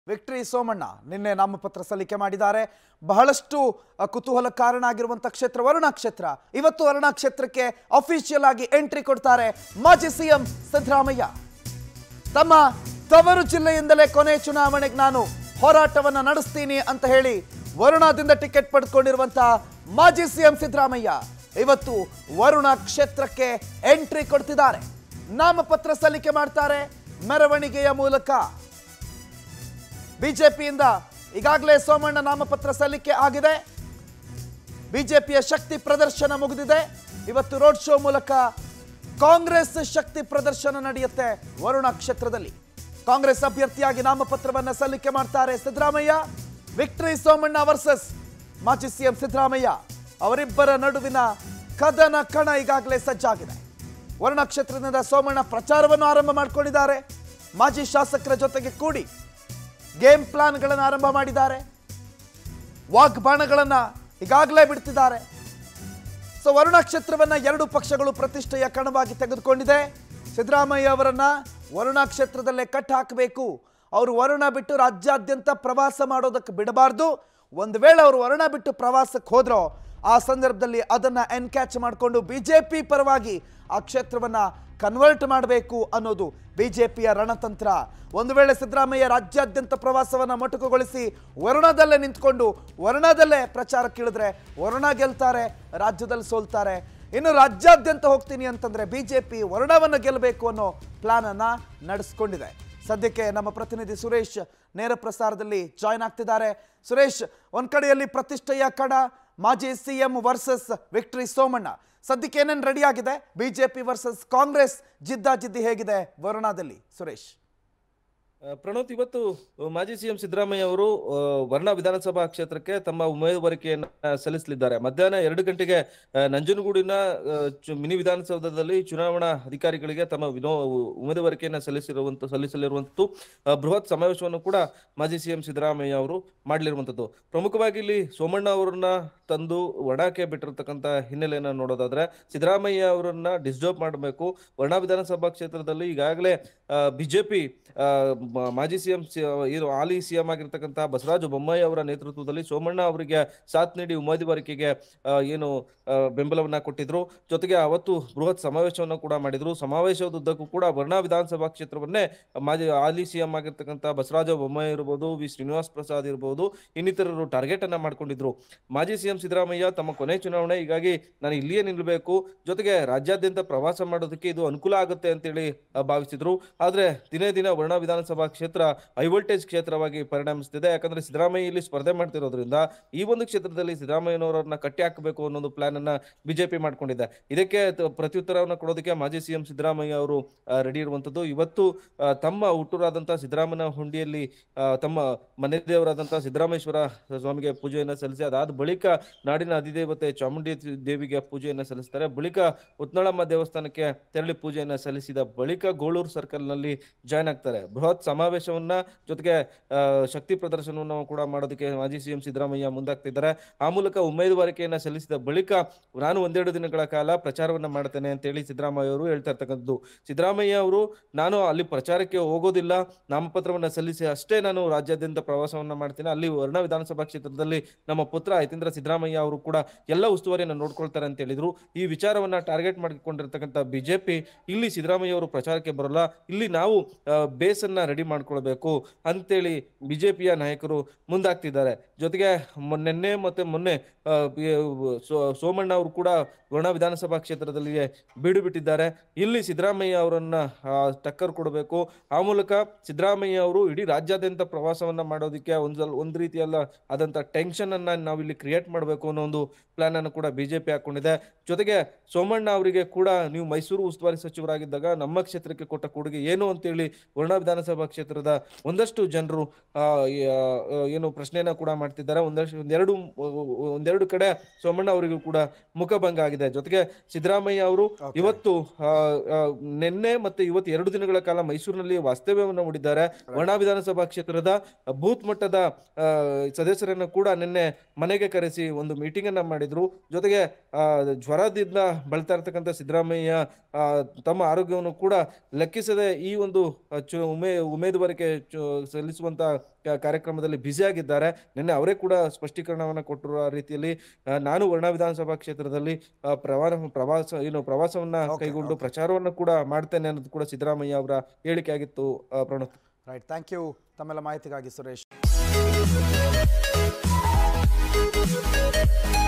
Victory Somanna ನಿನ್ನೆ ನಾಮಪತ್ರ ಸಲ್ಲಿಕೆ ಮಾಡಿದ್ದಾರೆ ಬಹಳಷ್ಟು ಅ, ಕುತೂಹಲ ಕಾರಣ ಆಗಿರುವಂಥ ಕ್ಷೇತ್ರ ವರುಣಾ ಕ್ಷೇತ್ರ ಇವತ್ತು ವರುಣಾ ಕ್ಷೇತ್ರಕ್ಕೆ ಅಫಿಷಿಯಲ್ ಆಗಿ ಎಂಟ್ರಿ ಕೊಡ್ತಾರೆ ಮಾಜಿ ಸಿಎಂ ಸಿದ್ದರಾಮಯ್ಯ ತಮ್ಮ ತವರು ಜಿಲ್ಲೆಯಿಂದಲೇ ಕೊನೆ ಚುನಾವಣೆಗೆ ನಾನು ಹೋರಾಟವನ್ನ ನಡೆಸ್ತೀನಿ ಅಂತ ಹೇಳಿ ವರುಣಾದಿಂದ ಟಿಕೆಟ್ ಪಡೆದುಕೊಂಡಿರುವಂತಹ ಮಾಜಿ ಸಿಎಂ ಸಿದ್ದರಾಮಯ್ಯ ಇವತ್ತು ವರುಣ ಕ್ಷೇತ್ರಕ್ಕೆ ಎಂಟ್ರಿ ಕೊಡ್ತಿದ್ದಾರೆ ನಾಮಪತ್ರ ಸಲ್ಲಿಕೆ ಮಾಡ್ತಾರೆ ಮೆರವಣಿಗೆಯ ಮೂಲಕ ಬಿಜೆಪಿಯಿಂದ ಈಗಾಗಲೇ ಸೋಮಣ್ಣ ನಾಮಪತ್ರ ಸಲ್ಲಿಕೆ ಆಗಿದೆ ಬಿಜೆಪಿಯ ಶಕ್ತಿ ಪ್ರದರ್ಶನ ಮುಗಿದಿದೆ ಇವತ್ತು ರೋಡ್ ಶೋ ಮೂಲಕ ಕಾಂಗ್ರೆಸ್ ಶಕ್ತಿ ಪ್ರದರ್ಶನ ನಡೆಯುತ್ತೆ ವರುಣ ಕ್ಷೇತ್ರದಲ್ಲಿ ಕಾಂಗ್ರೆಸ್ ಅಭ್ಯರ್ಥಿಯಾಗಿ ನಾಮಪತ್ರವನ್ನ ಸಲ್ಲಿಕೆ ಮಾಡ್ತಾರೆ ಸಿದ್ದರಾಮಯ್ಯ ವಿಕ್ಟರಿ ಸೋಮಣ್ಣ ವರ್ಸಸ್ ಮಾಜಿ ಸಿಎಂ ಸಿದ್ದರಾಮಯ್ಯ ಅವರಿಬ್ಬರ ನಡುವಿನ ಕದನ ಕಣ ಈಗಾಗಲೇ ಸಜ್ಜಾಗಿದೆ ವರುಣ ಕ್ಷೇತ್ರದಿಂದ ಸೋಮಣ್ಣ ಪ್ರಚಾರವನ್ನು ಆರಂಭ ಮಾಡಿಕೊಂಡಿದ್ದಾರೆ ಮಾಜಿ ಶಾಸಕರ ಜೊತೆಗೆ ಕೂಡಿ ಗೇಮ್ ಪ್ಲಾನ್ಗಳನ್ನು ಆರಂಭ ಮಾಡಿದ್ದಾರೆ ವಾಗ್ಬಾಣಗಳನ್ನ ಈಗಾಗಲೇ ಬಿಡ್ತಿದ್ದಾರೆ ಸೊ ವರುಣ ಕ್ಷೇತ್ರವನ್ನ ಎರಡು ಪಕ್ಷಗಳು ಪ್ರತಿಷ್ಠೆಯ ಕಣವಾಗಿ ತೆಗೆದುಕೊಂಡಿದೆ ಸಿದ್ದರಾಮಯ್ಯ ಅವರನ್ನ ವರುಣ ಕ್ಷೇತ್ರದಲ್ಲೇ ಕಟ್ ಹಾಕಬೇಕು ಅವರು ವರುಣ ಬಿಟ್ಟು ರಾಜ್ಯಾದ್ಯಂತ ಪ್ರವಾಸ ಮಾಡೋದಕ್ಕೆ ಬಿಡಬಾರ್ದು ಒಂದು ವೇಳೆ ಅವರು ವರುಣ ಬಿಟ್ಟು ಪ್ರವಾಸಕ್ಕೆ ಹೋದ್ರೋ ಆ ಸಂದರ್ಭದಲ್ಲಿ ಅದನ್ನ ಎನ್ಕ್ಯಾಚ್ ಮಾಡಿಕೊಂಡು ಬಿಜೆಪಿ ಪರವಾಗಿ ಆ ಕ್ಷೇತ್ರವನ್ನ ಕನ್ವರ್ಟ್ ಮಾಡಬೇಕು ಅನ್ನೋದು ಬಿಜೆಪಿಯ ರಣತಂತ್ರ ಒಂದು ವೇಳೆ ಸಿದ್ದರಾಮಯ್ಯ ರಾಜ್ಯಾದ್ಯಂತ ಪ್ರವಾಸವನ್ನ ಮೊಟಕುಗೊಳಿಸಿ ವರುಣದಲ್ಲೇ ನಿಂತ್ಕೊಂಡು ವರುಣದಲ್ಲೇ ಪ್ರಚಾರಕ್ಕಿಳಿದ್ರೆ ವರುಣ ಗೆಲ್ತಾರೆ ರಾಜ್ಯದಲ್ಲಿ ಸೋಲ್ತಾರೆ ಇನ್ನು ರಾಜ್ಯಾದ್ಯಂತ ಹೋಗ್ತೀನಿ ಅಂತಂದ್ರೆ ಬಿಜೆಪಿ ವರುಣವನ್ನು ಗೆಲ್ಲಬೇಕು ಅನ್ನೋ ಪ್ಲಾನ್ ಅನ್ನ ನಡೆಸ್ಕೊಂಡಿದೆ ಸದ್ಯಕ್ಕೆ ನಮ್ಮ ಪ್ರತಿನಿಧಿ ಸುರೇಶ್ ನೇರ ಪ್ರಸಾರದಲ್ಲಿ ಜಾಯ್ನ್ ಆಗ್ತಿದ್ದಾರೆ ಸುರೇಶ್ ಒಂದ್ ಕಡೆಯಲ್ಲಿ ಪ್ರತಿಷ್ಠೆಯ ಕಡ ಮಾಜಿ ಸಿಎಂ ವರ್ಸಸ್ ವಿಕ್ಟರಿ ಸೋಮಣ್ಣ ಸದ್ಯಕ್ಕೆ ಏನೇನು ರೆಡಿ ಆಗಿದೆ ಬಿಜೆಪಿ ವರ್ಸಸ್ ಕಾಂಗ್ರೆಸ್ ಜಿದ್ದಾಜಿದ್ದಿ ಹೇಗಿದೆ ವರುಣಾದಲ್ಲಿ ಸುರೇಶ್ ಆ, ಪ್ರಣೋತ್ ಇವತ್ತು ಆ, ಮಾಜಿ ಸಿಎಂ ಸಿದ್ದರಾಮಯ್ಯ ಅವರು ಆ, ವರ್ಣ ವಿಧಾನಸಭಾ ಕ್ಷೇತ್ರಕ್ಕೆ ತಮ್ಮ ಉಮೇದುವಾರಿಕೆಯನ್ನ ಸಲ್ಲಿಸಲಿದ್ದಾರೆ ಮಧ್ಯಾಹ್ನ ಎರಡು ಗಂಟೆಗೆ ಆ, ನಂಜನಗೂಡಿನ ಆ, ಚು- ಮಿನಿ ವಿಧಾನಸೌಧದಲ್ಲಿ ಚುನಾವಣಾ ಅಧಿಕಾರಿಗಳಿಗೆ ತಮ್ಮ ವಿನೋ ಉಮೇದುವಾರಿಕೆಯನ್ನ ಸಲ್ಲಿಸಿರುವಂತ ಸಲ್ಲಿಸಲಿರುವಂತದ್ದು ಆ, ಬೃಹತ್ ಸಮಾವೇಶವನ್ನು ಕೂಡ ಮಾಜಿ ಸಿಎಂ ಸಿದ್ದರಾಮಯ್ಯ ಅವರು ಮಾಡಲಿರುವಂತದ್ದು ಪ್ರಮುಖವಾಗಿ ಇಲ್ಲಿ ಸೋಮಣ್ಣ ಅವರನ್ನ ತಂದು ಒಡಾಕೆ ಬಿಟ್ಟಿರ್ತಕ್ಕಂಥ ಹಿನ್ನೆಲೆಯನ್ನ ನೋಡೋದಾದ್ರೆ ಸಿದ್ದರಾಮಯ್ಯ ಅವರನ್ನ ಡಿಸ್ಟರ್ಬ್ ಮಾಡಬೇಕು ವರ್ಣ ವಿಧಾನಸಭಾ ಕ್ಷೇತ್ರದಲ್ಲಿ ಈಗಾಗಲೇ ಬಿಜೆಪಿ ಮಾಜಿ ಸಿಎಂ ಇದು ಹಾಲಿ ಸಿಎಂ ಆಗಿರ್ತಕ್ಕಂಥ ಬಸವರಾಜ ಬೊಮ್ಮಾಯಿ ಅವರ ನೇತೃತ್ವದಲ್ಲಿ ಸೋಮಣ್ಣ ಅವರಿಗೆ ಸಾಥ್ ನೀಡಿ ಉಮೇದುವಾರಿಕೆಗೆ ಆ, ಏನು ಆ, ಬೆಂಬಲವನ್ನ ಕೊಟ್ಟಿದ್ರು ಜೊತೆಗೆ ಅವತ್ತು ಬೃಹತ್ ಸಮಾವೇಶವನ್ನು ಕೂಡ ಮಾಡಿದ್ರು ಸಮಾವೇಶದುದ್ದಕ್ಕೂ ಕೂಡ ವರ್ಣ ವಿಧಾನಸಭಾ ಕ್ಷೇತ್ರವನ್ನೇ ಮಾಜಿ ಹಾಲಿ ಸಿಎಂ ಆಗಿರ್ತಕ್ಕಂಥ ಬಸವರಾಜ ಬೊಮ್ಮಾಯಿ ಇರ್ಬೋದು ವಿ ಶ್ರೀನಿವಾಸ್ ಪ್ರಸಾದ್ ಇರ್ಬೋದು ಇನ್ನಿತರರು ಟಾರ್ಗೆಟ್ ಅನ್ನ ಮಾಡ್ಕೊಂಡಿದ್ರು ಮಾಜಿ ಸಿಎಂ ಸಿದ್ದರಾಮಯ್ಯ ತಮ್ಮ ಕೊನೆ ಚುನಾವಣೆ ಹೀಗಾಗಿ ನಾನು ಇಲ್ಲಿಯೇ ನಿಲ್ಲಬೇಕು ಜೊತೆಗೆ ರಾಜ್ಯಾದ್ಯಂತ ಪ್ರವಾಸ ಮಾಡೋದಕ್ಕೆ ಇದು ಅನುಕೂಲ ಆಗುತ್ತೆ ಅಂತೇಳಿ ಆ, ಭಾವಿಸಿದ್ರು ಆದ್ರೆ ದಿನೇ ದಿನ ವರ್ಣ ವಿಧಾನಸಭಾ ಕ್ಷೇತ್ರ ಹೈ ವೋಲ್ಟೇಜ್ ಕ್ಷೇತ್ರವಾಗಿ ಪರಿಣಮಿಸುತ್ತಿದೆ ಯಾಕಂದ್ರೆ ಸಿದ್ದರಾಮಯ್ಯ ಇಲ್ಲಿ ಸ್ಪರ್ಧೆ ಮಾಡ್ತಿರೋದ್ರಿಂದ ಈ ಒಂದು ಕ್ಷೇತ್ರದಲ್ಲಿ ಸಿದ್ದರಾಮಯ್ಯನವರನ್ನ ಕಟ್ಟಿ ಹಾಕಬೇಕು ಅನ್ನೋ ಒಂದು ಪ್ಲಾನ್ ಅನ್ನ ಬಿಜೆಪಿ ಮಾಡ್ಕೊಂಡಿದೆ ಇದಕ್ಕೆ ತ- ಪ್ರತ್ಯುತ್ತರವನ್ನು ಕೊಡೋದಕ್ಕೆ ಮಾಜಿ ಸಿಎಂ ಸಿದ್ದರಾಮಯ್ಯ ಅವರು ರೆಡಿ ಇರುವಂತದ್ದು ಇವತ್ತು ಆ, ತಮ್ಮ ಹುಟ್ಟೂರಾದಂತಹ ಸಿದ್ದರಾಮನ ಹುಂಡಿಯಲ್ಲಿ ಆ, ತಮ್ಮ ಮನೆ ದೇವರಾದಂತಹ ಸಿದ್ದರಾಮೇಶ್ವರ ಸ್ವಾಮಿಗೆ ಪೂಜೆಯನ್ನ ಸಲ್ಲಿಸಿ ಅದಾದ ಬಳಿಕ ನಾಡಿನ ಅಧಿದೇವತೆ ಚಾಮುಂಡಿ ದೇವಿಗೆ ಪೂಜೆಯನ್ನ ಸಲ್ಲಿಸ್ತಾರೆ ಬಳಿಕ ಉತ್ನಳಮ್ಮ ದೇವಸ್ಥಾನಕ್ಕೆ ತೆರಳಿ ಪೂಜೆಯನ್ನ ಸಲ್ಲಿಸಿದ ಬಳಿಕ ಗೋಳೂರು ಸರ್ಕಲ್ ನಲ್ಲಿ ಜಾಯ್ನ್ ಆಗ್ತಾರೆ ಬೃಹತ್ ಸಮಾವೇಶವನ್ನ ಜೊತೆಗೆ ಆ, ಶಕ್ತಿ ಪ್ರದರ್ಶನವನ್ನು ಕೂಡ ಮಾಡೋದಕ್ಕೆ ಮಾಜಿ ಸಿಎಂ ಸಿದ್ದರಾಮಯ್ಯ ಮುಂದಾಗ್ತಿದ್ದಾರೆ ಆ ಮೂಲಕ ಉಮೇದುವಾರಿಕೆಯನ್ನ ಸಲ್ಲಿಸಿದ ಬಳಿಕ ನಾನು ಒಂದೆರಡು ದಿನಗಳ ಕಾಲ ಪ್ರಚಾರವನ್ನ ಮಾಡ್ತೇನೆ ಅಂತೇಳಿ ಸಿದ್ದರಾಮಯ್ಯ ಅವರು ಹೇಳ್ತಾ ಇರ್ತಕ್ಕಂಥದ್ದು ಸಿದ್ದರಾಮಯ್ಯ ಅವರು ನಾನು ಅಲ್ಲಿ ಪ್ರಚಾರಕ್ಕೆ ಹೋಗೋದಿಲ್ಲ ನಾಮಪತ್ರವನ್ನ ಸಲ್ಲಿಸಿ ಅಷ್ಟೇ ನಾನು ರಾಜ್ಯಾದ್ಯಂತ ಪ್ರವಾಸವನ್ನ ಮಾಡ್ತೇನೆ ಅಲ್ಲಿ ವರ್ಣ ವಿಧಾನಸಭಾ ಕ್ಷೇತ್ರದಲ್ಲಿ ನಮ್ಮ ಪುತ್ರ ಯತೀಂದ್ರ ಸಿದ್ದರಾಮಯ್ಯ ಅವರು ಕೂಡ ಎಲ್ಲ ಉಸ್ತುವಾರಿಯನ್ನು ನೋಡ್ಕೊಳ್ತಾರೆ ಅಂತ ಹೇಳಿದ್ರು ಈ ವಿಚಾರವನ್ನ ಟಾರ್ಗೆಟ್ ಮಾಡಿಕೊಂಡಿರ್ತಕ್ಕಂಥ ಬಿಜೆಪಿ ಇಲ್ಲಿ ಸಿದ್ದರಾಮಯ್ಯ ಅವರು ಪ್ರಚಾರಕ್ಕೆ ಬರಲ್ಲ ಇಲ್ಲಿ ನಾವು ಆ, ಬೇಸನ್ನ ರೆಡಿ ಮಾಡ್ಕೊಳ್ಬೇಕು ಅಂತೇಳಿ ಬಿಜೆಪಿಯ ನಾಯಕರು ಮುಂದಾಗ್ತಿದ್ದಾರೆ ಜೊತೆಗೆ ಮೊನ್ನೆ ನಿನ್ನೆ ಮತ್ತೆ ಮೊನ್ನೆ ಆ, ಬಿ- ಸೋ- ಸೋಮಣ್ಣ ಅವರು ಕೂಡ ವರ್ಣ ವಿಧಾನಸಭಾ ಕ್ಷೇತ್ರದಲ್ಲಿ ಬೀಡು ಬಿಟ್ಟಿದ್ದಾರೆ ಇಲ್ಲಿ ಸಿದ್ದರಾಮಯ್ಯ ಅವರನ್ನ ಆ, ಟಕ್ಕರ್ ಕೊಡಬೇಕು ಆ ಮೂಲಕ ಸಿದ್ದರಾಮಯ್ಯ ಅವರು ಇಡೀ ರಾಜ್ಯಾದ್ಯಂತ ಪ್ರವಾಸವನ್ನ ಮಾಡೋದಕ್ಕೆ ಒಂದ್ ಒಂದ್ ರೀತಿಯಲ್ಲ ಆದಂತ ಟೆನ್ಷನ್ ಅನ್ನ ನಾವಿಲ್ಲಿ ಕ್ರಿಯೇಟ್ ಮಾಡಬೇಕು ಅನ್ನೋ ಒಂದು ಪ್ಲಾನ್ ಅನ್ನು ಕೂಡ ಬಿಜೆಪಿ ಹಾಕೊಂಡಿದೆ ಜೊತೆಗೆ ಸೋಮಣ್ಣ ಅವರಿಗೆ ಕೂಡ ನೀವು ಮೈಸೂರು ಉಸ್ತುವಾರಿ ಸಚಿವರಾಗಿದ್ದಾಗ ನಮ್ಮ ಕ್ಷೇತ್ರಕ್ಕೆ ಕೊಟ್ಟ ಕೊಡುಗೆ ಏನು ಅಂತೇಳಿ ವರ್ಣ ವಿಧಾನಸಭಾ ಕ್ಷೇತ್ರದ ಒಂದಷ್ಟು ಜನರು ಆ, ಈ, ಆ, ಏನು ಪ್ರಶ್ನೆಯನ್ನ ಕೂಡ ಮಾಡ್ತಿದ್ದಾರೆ ಒಂದಷ್ಟು ಒಂದೆರಡು ಒಂದೆರಡು ಕಡೆ ಸೋಮಣ್ಣ ಅವರಿಗೂ ಕೂಡ ಮುಖಭಂಗ ಆಗಿದೆ ಜೊತೆಗೆ ಸಿದ್ದರಾಮಯ್ಯ ಅವರು ಇವತ್ತು ಆ, ಆ, ನಿನ್ನೆ ಮತ್ತೆ ಇವತ್ತು ಎರಡು ದಿನಗಳ ಕಾಲ ಮೈಸೂರಿನಲ್ಲಿ ವಾಸ್ತವ್ಯವನ್ನು ಹೂಡಿದ್ದಾರೆ ವರ್ಣ ವಿಧಾನಸಭಾ ಕ್ಷೇತ್ರದ ಬೂತ್ ಮಟ್ಟದ ಆ, ಸದಸ್ಯರನ್ನ ಕೂಡ ನಿನ್ನೆ ಮನೆಗೆ ಕರೆಸಿ ಒಂದು ಮೀಟಿಂಗ್ ಅನ್ನ ಮಾಡಿದ್ರು ಜೊತೆಗೆ ಆ, ಜ್ವರದಿಂದ ಬಳಲ್ತಾ ಇರ್ತಕ್ಕಂಥ ಸಿದ್ದರಾಮಯ್ಯ ಆ, ತಮ್ಮ ಆರೋಗ್ಯವನ್ನು ಕೂಡ ಲೆಕ್ಕಿಸದೆ ಈ ಒಂದು ಆ, ಚು- ಉಮೆ ಉಮೇದುವಾರಿಕೆ ಚು- ಸಲ್ಲಿಸುವಂತ ಕ- ಕಾರ್ಯಕ್ರಮದಲ್ಲಿ ಬ್ಯುಸಿ ಆಗಿದ್ದಾರೆ ನಿನ್ನೆ ಅವರೇ ಕೂಡ ಸ್ಪಷ್ಟೀಕರಣವನ್ನ ಕೊಟ್ಟಿರುವ ರೀತಿಯಲ್ಲಿ ಆ, ನಾನು ವರ್ಣ ವಿಧಾನಸಭಾ ಕ್ಷೇತ್ರದಲ್ಲಿ ಆ, ಪ್ರವಾಸ ಪ್ರವಾಸ ಏನು ಪ್ರವಾಸವನ್ನ Okay, ಕೈಗೊಂಡು okay. ಪ್ರಚಾರವನ್ನು ಕೂಡ ಮಾಡ್ತೇನೆ ಅನ್ನೋದು ಕೂಡ ಸಿದ್ದರಾಮಯ್ಯ ಅವರ ಹೇಳಿಕೆ ಆಗಿತ್ತು ಆ, ಪ್ರಣೋತ್ ರೈಟ್ ಥ್ಯಾಂಕ್ ಯು ತಮ್ಮೆಲ್ಲ ಮಾಹಿತಿಗಾಗಿ ಸುರೇಶ್